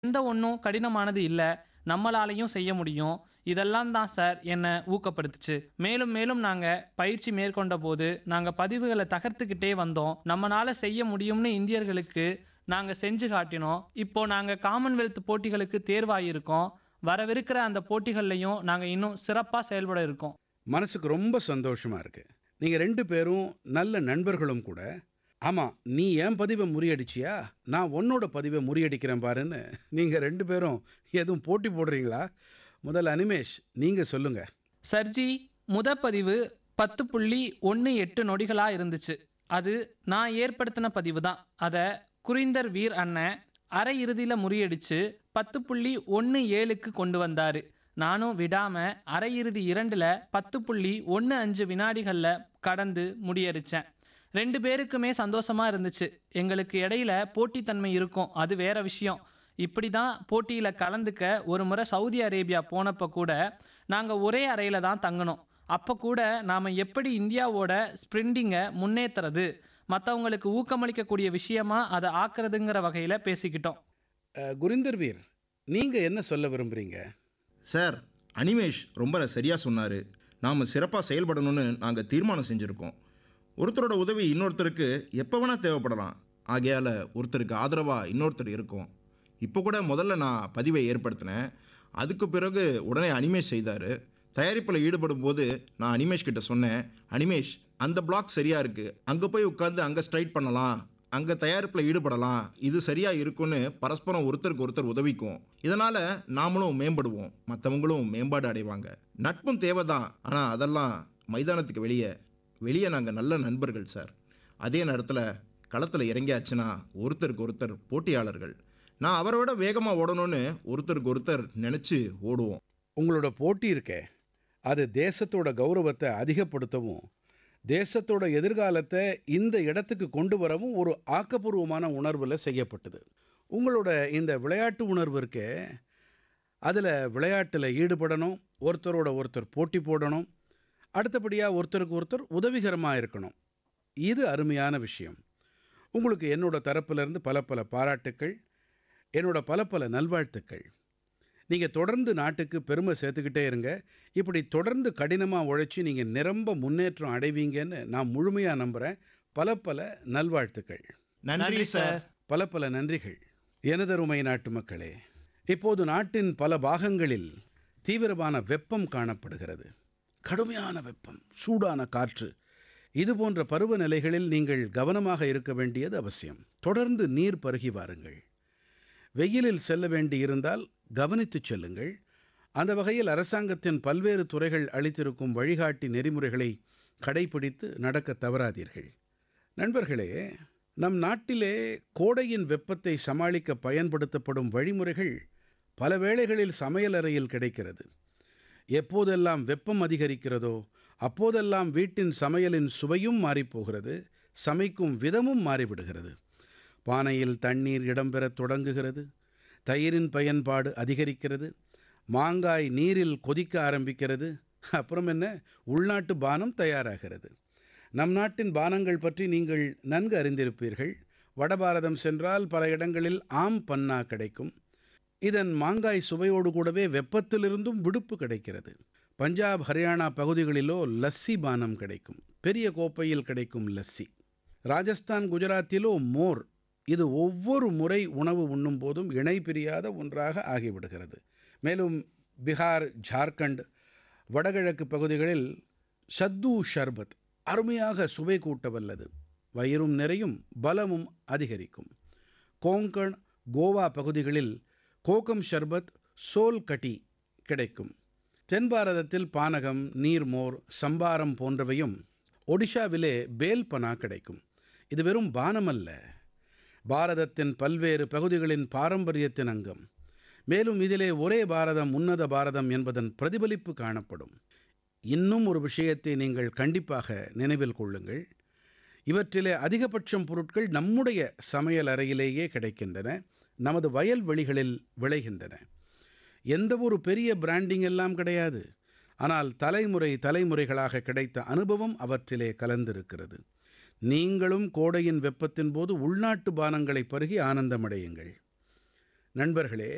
எந்த ஒண்ணும் கடினமானது இல்ல. நம்மளாலயும் செய்ய முடியும். இதெல்லாம் தான் சார் என்ன ஊக்கப்படுத்துச்சு. மேலும் மேலும் நாங்க பயிற்சி மேற்கொண்டபோது, நாங்க பதிவுகள தகர்த்துக்கிட்டே வந்தோம். நம்மனால செய்ய முடியும்னு இந்தியர்களுக்கு நாங்க செஞ்சு காட்டினோம். இப்போ நாங்க காமன்வெல்த் போட்டிகளுக்கு தேர்வாயிருக்கோம். வரவிருக்கிற அந்த போட்டிகள்லயும் நாங்க இன்னும் சிறப்பா செயல்பட இருக்கோம். மனசுக்கு ரொம்ப சந்தோஷமா இருக்கு. நீங்க 2 பேரும் நல்ல நண்பர்களும் கூட. ஆமா, நீ என் பதிவ முறியடிச்சியா? நான் உன்னோட பதிவ முறியடிக்கிறேன் பாருன்னு, நீங்க 2 பேரும் எதுவும் போட்டி போடுறீங்களா? முதல்ல அனிமேஷ், நீங்க சொல்லுங்க. சர்ஜி, முத பதிவு 10.18 நொடிகளா இருந்துச்சு. அது நான் ஏற்படுத்தின பதிவு தான். அத குரிந்தர் வீர் அண்ணன் அரை இறுதியில முறியடிச்சு 10.17க்கு கொண்டு வந்தாரு. நானும் விடாம அரை இறுதி 2ல 10.15 வினாடிகள்ல கடந்து முடியடிச்சேன். 2 பேருக்குமே சந்தோஷமா இருந்துச்சு. எங்களுக்கு இடையில போட்டித்தன்மை இருக்கும். அது வேற விஷயம். இப்படி தான் போட்டியில கலந்துக்க ஒரு முறை சவுதி அரேபியா போனப்ப கூட, நாங்க ஒரே அறையில தான் தங்குனோம். அப்ப கூட நாம எப்படி இந்தியாவோட ஸ்பிரிண்டிங்க முன்னேத்துறது, மத்தவங்களுக்கு ஊக்கமளிக்கக்கூடிய விஷயமா அத ஆக்குறதுங்கிற வகையில பேசிக்கிட்டோம். அ, குரிந்தர் வீர், நீங்க என்ன சொல்ல விரும்புறீங்க? சார் அனிமேஷ் ரொம்ப சரியா சொன்னாரு. நாம சிறப்பா செயல்படணும்னு நாங்க தீர்மானம் செஞ்சிருக்கோம். ஒருத்தரோட உதவி இன்னொருத்தருக்கு எப்ப வேணா தேவைப்படலாம். ஆகையால ஒருத்தருக்கு ஆதரவா இன்னொருத்தர் இருக்கோம். இப்போ கூட முதல்ல நான் பதிவை ஏற்படுத்தினேன். அதுக்கு பிறகு உடனே அனிமேஷ் செய்தாரு. தயாரிப்புல ஈடுபடும்போது நான் அனிமேஷ் கிட்ட சொன்னேன், அனிமேஷ் அந்த பிளாக் சரியா இருக்கு. அங்க போய் உட்கார்ந்து அங்க ஸ்ட்ரைட் பண்ணலாம். அங்க தயாரிப்புல ஈடுபடலாம். இது சரியா இருக்கும்னு பரஸ்பரம் ஒருத்தருக்கு ஒருத்தர் உதவிக்குவோம். இதனால நாமளும் மேம்படுவோம். மத்தவங்களும் மேம்பாடு அடைவாங்க. நட்பும் தேவைதான். ஆனா அதெல்லாம் மைதானத்துக்கு வெளியே. வெளியே நாங்க நல்ல நண்பர்கள் சார். அதே நேரத்துல களத்துல இறங்கியாச்சுன்னா ஒருத்தருக்கு ஒருத்தர் போட்டியாளர்கள். நான் அவரை விட வேகமா ஓடணும்னு ஒருத்தருக்கு ஒருத்தர் நினைச்சு ஓடுவோம். உங்களோட போட்டி இருக்கே, அது தேசத்தோட கௌரவத்தை அதிகப்படுத்தவும், தேசத்தோட எதிர்காலத்தை இந்த இடத்துக்கு கொண்டு வரவும் ஒரு ஆக்கப்பூர்வமான உணர்வுல செய்யப்பட்டது. உங்களோட இந்த விளையாட்டு உணர்வு இருக்கே, அதுல விளையாட்டுல ஈடுபடணும், ஒருத்தரோட ஒருத்தர் போட்டி போடணும், அடுத்தபடியா ஒருத்தருக்கு ஒருத்தர் உதவிகரமா இருக்கணும். இது அருமையான விஷயம். உங்களுக்கு என்னோட தரப்புல இருந்து பல பல பாராட்டுக்கள். என்னோட பல பல நல்வாழ்த்துக்கள். நீங்க தொடர்ந்து நாட்டுக்கு பெருமை சேர்த்துக்கிட்டே இருங்க. இப்படி தொடர்ந்து கடினமா உழைச்சு நீங்க நிரம்ப முன்னேற்றம் அடைவீங்கன்னு நான் முழுமையா நம்புறேன். பல பல நல்வாழ்த்துக்கள். நன்றி சார். பல பல நன்றிகள். எனதருமை நாட்டுமக்களே, இப்போது நாட்டின் பல பாகங்களில் தீவிரமான வெப்பம் காணப்படுகிறது. கடுமையான வெப்பம், சூடான காற்று. இது போன்ற பருவநிலைகளில் நீங்கள் கவனமாக இருக்க வேண்டியது அவசியம். தொடர்ந்து நீர் பருகி வாருங்கள். வெயிலில் செல்ல வேண்டியிருந்தால் கவனித்துச் செல்லுங்கள். அந்த வகையில் அரசாங்கத்தின் பல்வேறு துறைகள் அளித்திருக்கும் வழிகாட்டி நெறிமுறைகளை கடைப்பிடித்து நடக்க தவறாதீர்கள். நண்பர்களே, நம் நாட்டிலே கோடையின் வெப்பத்தை சமாளிக்க பயன்படுத்தப்படும் வழிமுறைகள் பல வேளைகளில் சமையலறையில் கிடைக்கிறது. எப்போதெல்லாம் வெப்பம் அதிகரிக்கிறதோ, அப்போதெல்லாம் வீட்டின் சமையலின் சுவையும் மாறிப்போகிறது. சமைக்கும் விதமும் மாறிவிடுகிறது. பானையில் தண்ணீர் இடம்பெறத் தொடங்குகிறது. தயிரின் பயன்பாடு அதிகரிக்கிறது. மாங்காய் நீரில் கொதிக்க ஆரம்பிக்கிறது. அப்புறம் என்ன, உள்நாட்டு பானம் தயாராகிறது. நம் நாட்டின் பானங்கள் பற்றி நீங்கள் நன்கு அறிந்திருப்பீர்கள். வடபாரதம் சென்றால் பல இடங்களில் ஆம் பன்னா கிடைக்கும். இதன் மாங்காய் சுவையோடு கூடவே வெப்பத்திலிருந்தும் விடுப்பு கிடைக்கிறது. பஞ்சாப், ஹரியானா பகுதிகளிலோ லஸ்ஸி பானம் கிடைக்கும். பெரிய கோப்பையில் கிடைக்கும் லஸ்ஸி. ராஜஸ்தான், குஜராத்திலோ மோர். இது ஒவ்வொரு முறை உணவு உண்ணும் போதும் இணை பிரியாத ஒன்றாக ஆகிவிடுகிறது. மேலும் பிகார், ஜார்க்கண்ட், வடகிழக்கு பகுதிகளில் சத்து ஷர்பத் அருமையாக சுவை கூட்ட வல்லது. வயிறும் நிறையும், பலமும் அதிகரிக்கும். கோங்கண், கோவா பகுதிகளில் கோகம் ஷர்பத், சோல் கட்டி கிடைக்கும். தென் பாரதத்தில் பானகம், நீர்மோர், சம்பாரம் போன்றவையும், ஒடிஷாவிலே பேல் பனா கிடைக்கும். இது வெறும் பானம் அல்ல, பாரதத்தின் பல்வேறு பகுதிகளின் பாரம்பரியத்தின் அங்கம். மேலும் இதிலே ஒரே பாரதம் உன்னத பாரதம் என்பதன் பிரதிபலிப்பு காணப்படும். இன்னும் ஒரு விஷயத்தை நீங்கள் கண்டிப்பாக நினைவில் கொள்ளுங்கள். இவற்றிலே அதிகபட்சம் பொருட்கள் நம்முடைய சமையல் அறையிலேயே கிடைக்கின்றன. நமது வயல்வெளிகளில் விளைகின்றன. எந்த ஒரு பெரிய பிராண்டிங் எல்லாம் கிடையாது. ஆனால் தலைமுறை தலைமுறைகளாக கிடைத்த அனுபவம் அவற்றிலே கலந்திருக்கிறது. நீங்களும் கோடையின் வெப்பத்தின் போது உள்நாட்டு பானங்களை பருகி ஆனந்தமடையுங்கள். நண்பர்களே